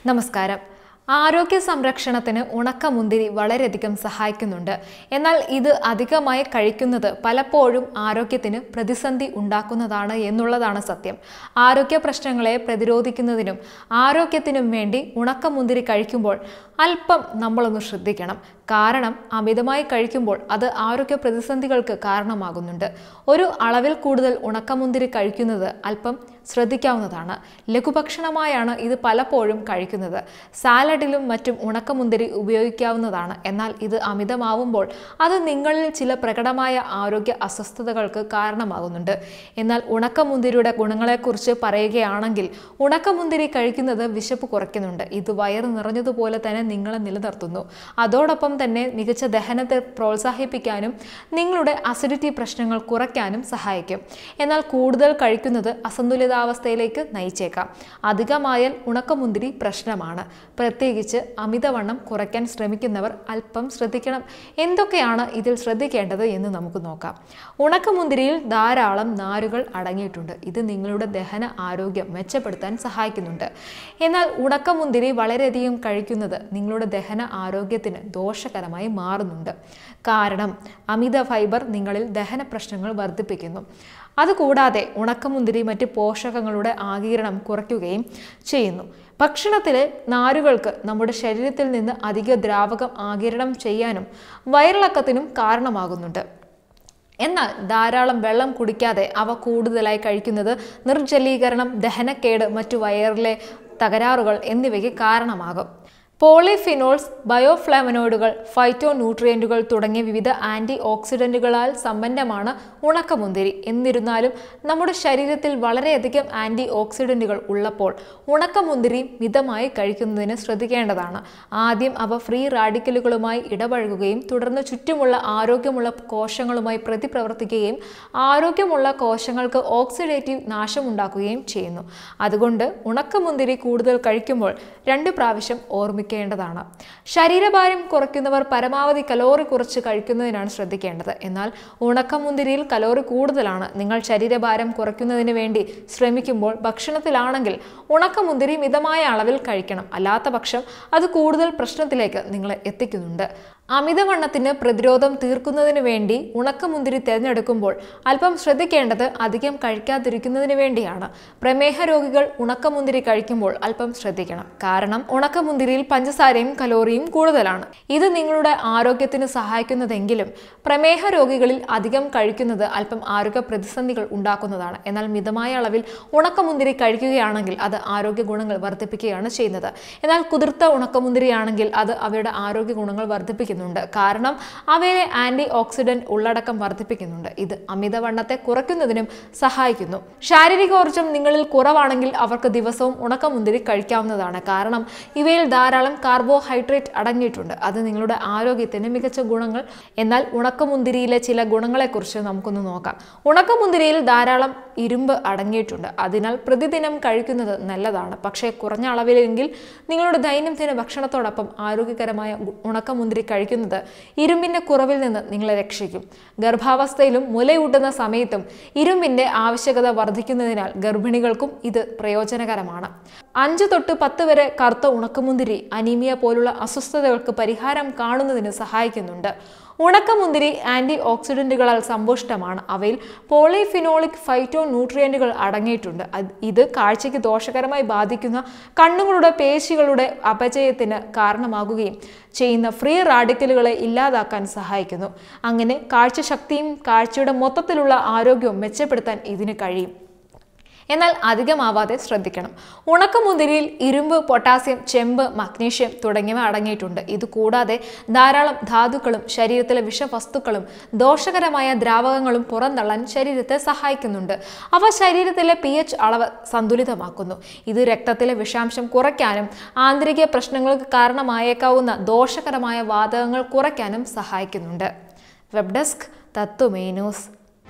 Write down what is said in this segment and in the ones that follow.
നമസ്കാരം ആരോഗ്യ സംരക്ഷണത്തിന് ഉണക്കമുന്തിരി വളരെയധികം സഹായിക്കുന്നുണ്ട് എന്നാൽ ഇത് അധികമായി കഴിക്കുന്നത് പലപ്പോഴും ആരോഗ്യത്തിന് പ്രതിസന്ധി ഉണ്ടാക്കുന്നതാണ് എന്നുള്ളതാണ് സത്യം ആരോഗ്യ പ്രശ്നങ്ങളെ പ്രതിരോധിക്കുന്നതിനും ആരോഗ്യത്തിനും വേണ്ടി ഉണക്കമുന്തിരി കഴിക്കുമ്പോൾ അല്പം നമ്മളൊന്ന് ശ്രദ്ധിക്കണം കാരണം അമിതമായി കഴിക്കുമ്പോൾ അത് ആരോഗ്യ പ്രതിസന്ധികൾക്ക് കാരണമാകുന്നുണ്ട് ഒരു അളവിൽ കൂടുതൽ ഉണക്കമുന്തിരി കഴിക്കുന്നത് അല്പം ശ്രദ്ധിക്കാവുന്നതാണ് ലഘുഭക്ഷണമായാണ് ഇത് പലപ്പോഴും കഴിക്കുന്നത് സാലഡിലും മറ്റും ഉണക്കമുന്തിരി ഉപയോഗിക്കാവുന്നതാണ് എന്നാൽ ഇത് അമിതമാവുമ്പോൾ അത് നിങ്ങളിൽ ചില പ്രകടമായ ആരോഗ്യ അസ്വസ്ഥതകൾക്ക് കാരണമാകുന്നുണ്ട് എന്നാൽ ഉണക്കമുന്തിരിയുടെ ഗുണങ്ങളെക്കുറിച്ച് പറയുകയാണെങ്കിൽ ഉണക്കമുന്തിരി കഴിക്കുന്നത് വിശപ്പ് കുറയ്ക്കുന്നുണ്ട് ഇത് വയറ് നിറഞ്ഞതുപോലെ തന്നെ നിങ്ങളെ നിലനിർത്തുന്നു അതോടൊപ്പം തന്നെ മികച്ച ദഹനത്തെ പ്രോത്സാഹിപ്പിക്കാനും നിങ്ങളുടെ അസിഡിറ്റി പ്രശ്നങ്ങൾ കുറയ്ക്കാനും സഹായിക്കും എന്നാൽ കൂടുതൽ കഴിക്കുന്നത് അസന്തുലിതാവസ്ഥയിലേക്ക് നയിച്ചേക്കാം അധികമായാൽ ഉണക്കമുന്തിരി പ്രശ്നമാണ് പ്രത്യേകിച്ച് അമിതവണ്ണം കുറയ്ക്കാൻ ശ്രമിക്കുന്നവർ അല്പം ശ്രദ്ധിക്കണം എന്തൊക്കെയാണ് ഇതിൽ ശ്രദ്ധിക്കേണ്ടത് എന്ന് നമുക്ക് നോക്കാം ഉണക്കമുന്തിരിയിൽ ധാരാളം നാരുകൾ അടങ്ങിയിട്ടുണ്ട് ഇത് നിങ്ങളുടെ ദഹന ആരോഗ്യം മെച്ചപ്പെടുത്താൻ സഹായിക്കുന്നുണ്ട് എന്നാൽ ഉണക്കമുന്തിരി വളരെയധികം കഴിക്കുന്നത് നിങ്ങളുടെ ദഹന ആരോഗ്യത്തിന് ദോഷകരമായി മാറുന്നുണ്ട് കാരണം അമിത ഫൈബർ നിങ്ങളിൽ ദഹന പ്രശ്നങ്ങൾ വർദ്ധിപ്പിക്കുന്നു അതുകൂടാതെ ഉണക്കമുന്തിരി മറ്റ് പോഷകങ്ങളുടെ ആഗിരണം കുറയ്ക്കുകയും ചെയ്യുന്നു ഭക്ഷണത്തിലെ നാരുകൾക്ക് നമ്മുടെ ശരീരത്തിൽ നിന്ന് അധിക ദ്രാവകം ആഗിരണം ചെയ്യാനും വയറിളക്കത്തിനും കാരണമാകുന്നുണ്ട് എന്നാൽ ധാരാളം വെള്ളം കുടിക്കാതെ അവ കൂടുതലായി കഴിക്കുന്നത് നിർജ്ജലീകരണം ദഹനക്കേട് മറ്റു വയറിലെ തകരാറുകൾ എന്നിവയ്ക്ക് കാരണമാകും പോളിഫിനോൾസ് ബയോഫ്ലാവനോയിഡുകൾ ഫൈറ്റോ ന്യൂട്രിയൻറ്റുകൾ തുടങ്ങിയ വിവിധ ആൻറ്റി ഓക്സിഡൻറ്റുകളാൽ സമ്പന്നമാണ് ഉണക്കമുന്തിരി എന്നിരുന്നാലും നമ്മുടെ ശരീരത്തിൽ വളരെയധികം ആൻറ്റി ഓക്സിഡൻറ്റുകൾ ഉള്ളപ്പോൾ ഉണക്കമുന്തിരി മിതമായി കഴിക്കുന്നതിന് ശ്രദ്ധിക്കേണ്ടതാണ് ആദ്യം അവ ഫ്രീ റാഡിക്കലുകളുമായി ഇടപഴകുകയും തുടർന്ന് ചുറ്റുമുള്ള ആരോഗ്യമുള്ള കോശങ്ങളുമായി പ്രതിപ്രവർത്തിക്കുകയും ആരോഗ്യമുള്ള കോശങ്ങൾക്ക് ഓക്സിഡേറ്റീവ് നാശമുണ്ടാക്കുകയും ചെയ്യുന്നു അതുകൊണ്ട് ഉണക്കമുന്തിരി കൂടുതൽ കഴിക്കുമ്പോൾ രണ്ട് പ്രാവശ്യം ഓർമ്മിക്കുക ശ്രദ്ധിക്കേണ്ടതാണ് ശരീരഭാരം കുറയ്ക്കുന്നവർ പരമാവധി കലോറി കുറച്ച് കഴിക്കുന്നതിനാണ് ശ്രദ്ധിക്കേണ്ടത് എന്നാൽ ഉണക്കമുന്തിരിയിൽ കലോറി കൂടുതലാണ് നിങ്ങൾ ശരീരഭാരം കുറയ്ക്കുന്നതിന് വേണ്ടി ശ്രമിക്കുമ്പോൾ ഭക്ഷണത്തിലാണെങ്കിൽ ഉണക്കമുന്തിരി മിതമായ അളവിൽ കഴിക്കണം അല്ലാത്ത പക്ഷം അത് കൂടുതൽ പ്രശ്നത്തിലേക്ക് നിങ്ങളെ എത്തിക്കുന്നുണ്ട് അമിതവണ്ണത്തിന് പ്രതിരോധം തീർക്കുന്നതിന് വേണ്ടി ഉണക്കമുന്തിരി തിരഞ്ഞെടുക്കുമ്പോൾ അല്പം ശ്രദ്ധിക്കേണ്ടത് അധികം കഴിക്കാതിരിക്കുന്നതിന് വേണ്ടിയാണ് പ്രമേഹ രോഗികൾ ഉണക്കമുന്തിരി കഴിക്കുമ്പോൾ അല്പം ശ്രദ്ധിക്കണം കാരണം ഉണക്കമുന്തിരിയിൽ പഞ്ചസാരയും കലോറിയും കൂടുതലാണ് ഇത് നിങ്ങളുടെ ആരോഗ്യത്തിന് സഹായിക്കുന്നതെങ്കിലും പ്രമേഹ രോഗികളിൽ അധികം കഴിക്കുന്നത് അല്പം ആരോഗ്യ പ്രതിസന്ധികൾ ഉണ്ടാക്കുന്നതാണ് എന്നാൽ മിതമായ അളവിൽ ഉണക്കമുന്തിരി കഴിക്കുകയാണെങ്കിൽ അത് ആരോഗ്യ ഗുണങ്ങൾ വർദ്ധിപ്പിക്കുകയാണ് ചെയ്യുന്നത് എന്നാൽ കുതിർത്ത ഉണക്കമുന്തിരിയാണെങ്കിൽ അത് അവയുടെ ആരോഗ്യ ഗുണങ്ങൾ വർദ്ധിപ്പിക്കുന്നുണ്ട് കാരണം അവയിലെ ആന്റി ഓക്സിഡന്റ് ഉള്ളടക്കം വർദ്ധിപ്പിക്കുന്നുണ്ട് ഇത് അമിതവണ്ണത്തെ കുറയ്ക്കുന്നതിനും സഹായിക്കുന്നു ശാരീരികോർജ്ജം നിങ്ങളിൽ കുറവാണെങ്കിൽ അവർക്ക് ദിവസവും ഉണക്കമുന്തിരി കഴിക്കാവുന്നതാണ് കാരണം ഇവയിൽ ധാരാളം കാർബോഹൈഡ്രേറ്റ് അടങ്ങിയിട്ടുണ്ട് അത് നിങ്ങളുടെ ആരോഗ്യത്തിന് മികച്ച ഗുണങ്ങൾ എന്നാൽ ഉണക്കമുന്തിരിയിലെ ചില ഗുണങ്ങളെക്കുറിച്ച് നമുക്കൊന്ന് നോക്കാം ഉണക്കമുന്തിരിയിൽ ധാരാളം ഇരുമ്പ് അടങ്ങിയിട്ടുണ്ട് അതിനാൽ പ്രതിദിനം കഴിക്കുന്നത് നല്ലതാണ് പക്ഷേ കുറഞ്ഞ അളവിലെങ്കിൽ നിങ്ങളുടെ ദൈനംദിന ഭക്ഷണത്തോടൊപ്പം ആരോഗ്യകരമായ ഉണക്കമുന്തിരി കഴിക്കുന്നത് ഇരുമ്പിന്റെ കുറവിൽ നിന്ന് നിങ്ങളെ രക്ഷിക്കും ഗർഭാവസ്ഥയിലും മുലയൂട്ടുന്ന സമയത്തും ഇരുമ്പിന്റെ ആവശ്യകത വർദ്ധിക്കുന്നതിനാൽ ഗർഭിണികൾക്കും ഇത് പ്രയോജനകരമാണ് അഞ്ച് തൊട്ട് പത്ത് വരെ കറുത്ത ഉണക്കമുന്തിരി അനീമിയ പോലുള്ള അസ്വസ്ഥതകൾക്ക് പരിഹാരം കാണുന്നതിന് സഹായിക്കുന്നുണ്ട് ഉണക്കമുന്തിരി ആന്റി ഓക്സിഡന്റുകളാൽ സമ്പുഷ്ടമാണ് അവയിൽ പോളിഫിനോളിക് ഫൈറ്റോ ന്യൂട്രിയന്റുകൾ അടങ്ങിയിട്ടുണ്ട് ഇത് കാഴ്ചയ്ക്ക് ദോഷകരമായി ബാധിക്കുന്ന കണ്ണുകളുടെ പേശികളുടെ അപചയത്തിന് കാരണമാകുകയും ചെയ്യുന്ന ഫ്രീ റാഡിക്കലുകളെ ഇല്ലാതാക്കാൻ സഹായിക്കുന്നു അങ്ങനെ കാഴ്ചശക്തിയും കാഴ്ചയുടെ മൊത്തത്തിലുള്ള ആരോഗ്യവും മെച്ചപ്പെടുത്താൻ ഇതിന് കഴിയും എന്നാൽ അധികമാവാതെ ശ്രദ്ധിക്കണം ഉണക്കമുന്തിരിയിൽ ഇരുമ്പ് പൊട്ടാസ്യം ചെമ്പ് മഗ്നീഷ്യം തുടങ്ങിയവ അടങ്ങിയിട്ടുണ്ട് ഇത് കൂടാതെ ധാരാളം ധാതുക്കളും ശരീരത്തിലെ വിഷവസ്തുക്കളും ദോഷകരമായ ദ്രാവകങ്ങളും പുറന്തള്ളാൻ ശരീരത്തെ സഹായിക്കുന്നുണ്ട് അവ ശരീരത്തിലെ പി എച്ച് അളവ് സന്തുലിതമാക്കുന്നു ഇത് രക്തത്തിലെ വിഷാംശം കുറയ്ക്കാനും ആന്തരിക പ്രശ്നങ്ങൾക്ക് കാരണമായേക്കാവുന്ന ദോഷകരമായ വാതകങ്ങൾ കുറയ്ക്കാനും സഹായിക്കുന്നുണ്ട് വെബ് ഡെസ്ക് തത്വമേ ന്യൂസ്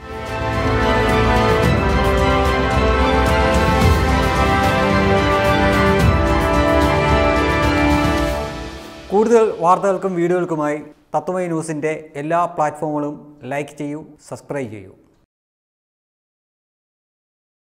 കൂടുതൽ വാർത്തകൾക്കും വീഡിയോകൾക്കുമായി തത്വമൈ ന്യൂസിൻ്റെ എല്ലാ പ്ലാറ്റ്ഫോമുകളും ലൈക്ക് ചെയ്യൂ സബ്സ്ക്രൈബ് ചെയ്യൂ